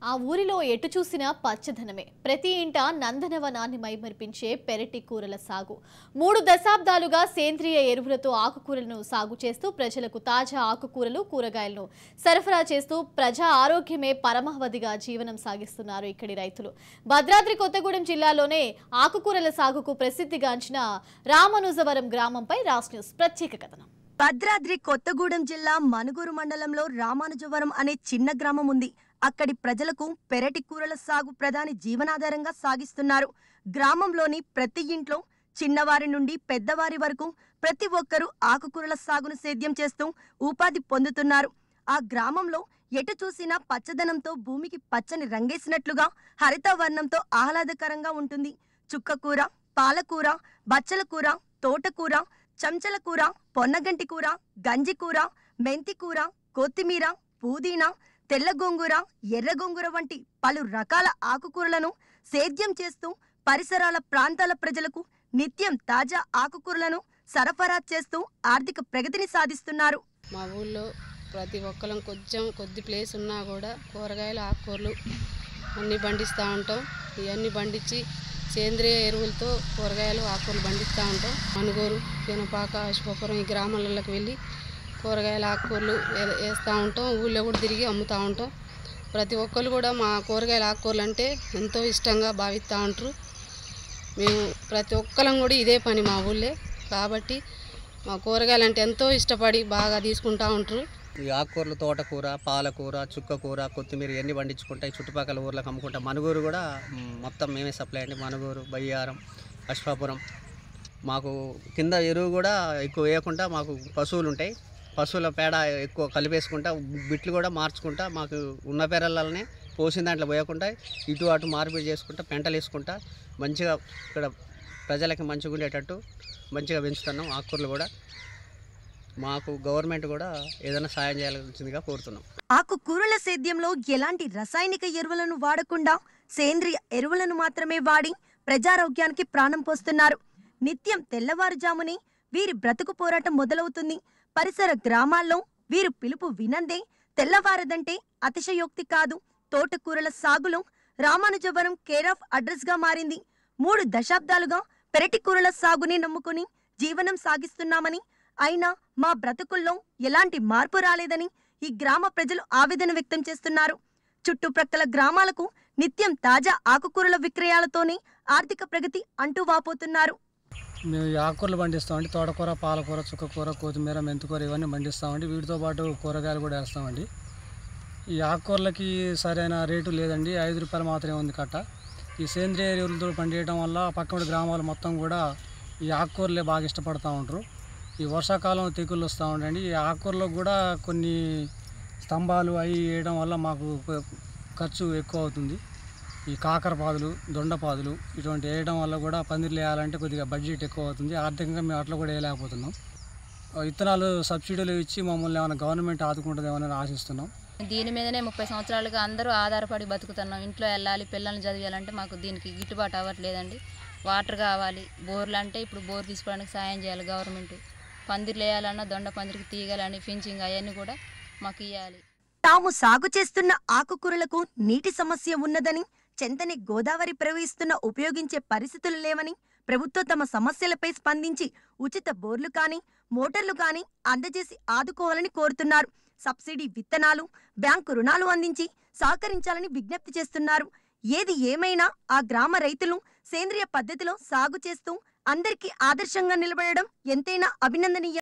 ఆ ఊరిలో ఎటు చూసినా పచ్చదనమే ప్రతి ఇంట నందనవనాన్ని మైమరిపించే పెరటి కూరల సాగు మూడు దశాబ్దాలుగా సేంద్రియ ఎరువులతో ఆకుకూరలను సాగు చేస్తూ ప్రజలకు తాజా ఆకుకూరలు కూరగాయలను సరఫరా చేస్తూ ప్రజా ఆరోగ్యమే పరమావధిగా జీవనం సాగిస్తున్నారు ఇక్కడి రైతులు భద్రాద్రి కొత్తగూడెం జిల్లాలోనే ఆకుకూరల సాగుకు ప్రసిద్ధిగాంచిన రామనుజవరం గ్రామంపై రాస్ న్యూస్ ప్రత్యేక కథనం భద్రాద్రి కొత్తగూడెం జిల్లా మనుగూరు మండలంలో రామానుజవరం అనే చిన్న గ్రామం ఉంది అక్కడి ప్రజలకు పెరటి కూరల సాగు ప్రధాని జీవనాధారంగా సాగిస్తున్నారు గ్రామంలోని ప్రతి ఇంట్లో చిన్నవారి నుండి పెద్దవారి వరకు ప్రతి ఒక్కరూ ఆకుకూరల సాగును సేద్యం చేస్తూ ఉపాధి పొందుతున్నారు ఆ గ్రామంలో ఎటు చూసినా పచ్చదనంతో భూమికి పచ్చని రంగేసినట్లుగా హరితవర్ణంతో ఆహ్లాదకరంగా ఉంటుంది చుక్కకూర పాలకూర బచ్చల కూర తోటకూర చంచల కూర పొన్నగంటి కూర గంజి కూర మెంతి కూర కొత్తిమీర పుదీనా తెల్ల గోంగూర ఎర్ర గోంగూర వంటి పలు రకాల ఆకుకూరలను సేద్యం చేస్తూ పరిసరాల ప్రాంతాల ప్రజలకు నిత్యం తాజా ఆకుకూరలను సరఫరా చేస్తూ ఆర్థిక ప్రగతిని సాధిస్తున్నారు మా ఊళ్ళో ప్రతి ఒక్కరం కొంచెం కొద్ది ప్లేస్ ఉన్నా కూడా కూరగాయలు ఆకుకూరలు అన్నీ పండిస్తూ ఉంటాం ఇవన్నీ పండించి సేంద్రియ ఎరువులతో కూరగాయలు ఆకుకూరలు పండిస్తూ ఉంటాం మనుగోరు పినపాక అశుభపురం ఈ గ్రామాలలోకి వెళ్ళి కూరగాయలు ఆకుకూరలు వే- వేస్తూ ఉంటాం ఊళ్ళో కూడా తిరిగి అమ్ముతూ ఉంటాం ప్రతి ఒక్కరు కూడా మా కూరగాయల ఆకుకూరలు అంటే ఎంతో ఇష్టంగా భావిస్తూ ఉంటారు మేము ప్రతి ఒక్కరం కూడా ఇదే పని మా ఊళ్ళే కాబట్టి మా కూరగాయలు అంటే ఎంతో ఇష్టపడి బాగా తీసుకుంటా ఉంటారు ఈ ఆకుకూరలు తోటకూర పాలకూర చుక్కకూర కొత్తిమీర ఇవన్నీ పండించుకుంటాయి చుట్టుపక్కల ఊర్లకు అమ్ముకుంటాం మనుగూరు కూడా మ్, మొత్తం మేమే సప్లై అండి మనుగూరు బయ్యారం అశ్వాపురం మాకు కింద ఎరువు కూడా ఎక్కువ వేయకుండా మాకు పశువులు ఉంటాయి పశువుల పేడ ఎక్కువ కలిపేసుకుంటా బిట్లు కూడా మార్చుకుంటా మాకు ఉన్న పేరలనే పోసిన దాంట్లో పోయకుండా ఇటు అటు మార్పిడి చేసుకుంటా పెంటలు వేసుకుంటా మంచిగా ఇక్కడ ప్రజలకి మంచిగా ఉండేటట్టు మంచిగా పెంచుతున్నాం ఆకుకూరలు కూడా మాకు గవర్నమెంట్ కూడా ఏదైనా సాయం చేయాల్సిందిగా కోరుతున్నాం ఆకుకూరల సేద్యంలో ఎలాంటి రసాయనిక ఎరువులను వాడకుండా సేంద్రియ ఎరువులను మాత్రమే వాడి ప్రజారోగ్యానికి ప్రాణం పోస్తున్నారు నిత్యం తెల్లవారుజామునే వీరి బ్రతుకు పోరాటం మొదలవుతుంది పరిసర గ్రామాల్లో వీరు పిలుపు వినందే తెల్లవారదంటే అతిశయోక్తి కాదు తోటకూరల సాగులో రామానుజవరం కేర్ ఆఫ్ అడ్రస్ గా మారింది మూడు దశాబ్దాలుగా పెరటి కూరల సాగుని నమ్ముకుని జీవనం సాగిస్తున్నామని అయినా మా బ్రతుకుల్లో ఎలాంటి మార్పు రాలేదని ఈ గ్రామ ప్రజలు ఆవేదన వ్యక్తం చేస్తున్నారు చుట్టుప్రక్కల గ్రామాలకు నిత్యం తాజా ఆకుకూరల విక్రయాలతోనే ఆర్థిక ప్రగతి అంటూ వాపోతున్నారు మేము ఈ ఆకుకూరలు పండిస్తామండి తోటకూర పాలకూర చుక్కకూర కొత్తిమీర మెంతికూర ఇవన్నీ పండిస్తామండి వీటితో పాటు కూరగాయలు కూడా వేస్తామండి ఈ ఆకుకూరలకి సరైన రేటు లేదండి ఐదు రూపాయలు మాత్రమే ఉంది కట్ట ఈ సేంద్రియ ఎరువులతో పండియడం వల్ల పక్కన గ్రామాలు మొత్తం కూడా ఈ ఆకుకూరలే బాగా ఇష్టపడతా ఉంటారు ఈ వర్షాకాలం తెగుళ్ళు వస్తూ ఉంటాయండి ఈ ఆకుకూరలకు కూడా కొన్ని స్తంభాలు అవి వేయడం వల్ల మాకు కొ- ఖర్చు ఎక్కువ అవుతుంది ఈ కాకర పాదులు దొండపాదులు ఇటువంటి వేయడం వల్ల కూడా పందిర్లు వేయాలంటే కొద్దిగా బడ్జెట్ ఎక్కువ అవుతుంది ఆర్థికంగా మేము అట్లా కూడా వేయలేకపోతున్నాం ఆ, విత్తనాలు సబ్సిడీలు ఇచ్చి మమ్మల్ని ఏమైనా గవర్నమెంట్ ఆదుకుంటుందేమని ఆశిస్తున్నాం దీని మీదనే ముప్పై సంవత్సరాలుగా అందరూ ఆధారపడి బతుకుతున్నాం ఇంట్లో వెళ్ళాలి పిల్లల్ని చదివేయాలంటే మాకు దీనికి గిట్టుబాటు అవ్వట్లేదండి వాటర్ కావాలి బోర్లు అంటే ఇప్పుడు బోర్ తీసుకోవడానికి సాయం చేయాలి గవర్నమెంట్ పందిర్లు వేయాలన్నా దొండ పందిరికి తీయాలని ఫించింగ్ అవన్నీ కూడా మాకు ఇవ్వాలి తాము సాగు చేస్తున్న ఆకుకూరలకు నీటి సమస్య ఉన్నదని చెంతని గోదావరి ప్రవహిస్తున్న ఉపయోగించే పరిస్థితులు లేవని ప్రభుత్వం తమ సమస్యలపై స్పందించి ఉచిత బోర్లు కానీ మోటార్లు కానీ అందజేసి ఆదుకోవాలని కోరుతున్నారు సబ్సిడీ విత్తనాలు బ్యాంకు రుణాలు అందించి సహకరించాలని విజ్ఞప్తి చేస్తున్నారు ఏది ఏమైనా ఆ గ్రామ రైతులు సేంద్రియ పద్ధతిలో సాగు చేస్తూ అందరికీ ఆదర్శంగా నిలబడడం ఎంతైనా అభినందనీయం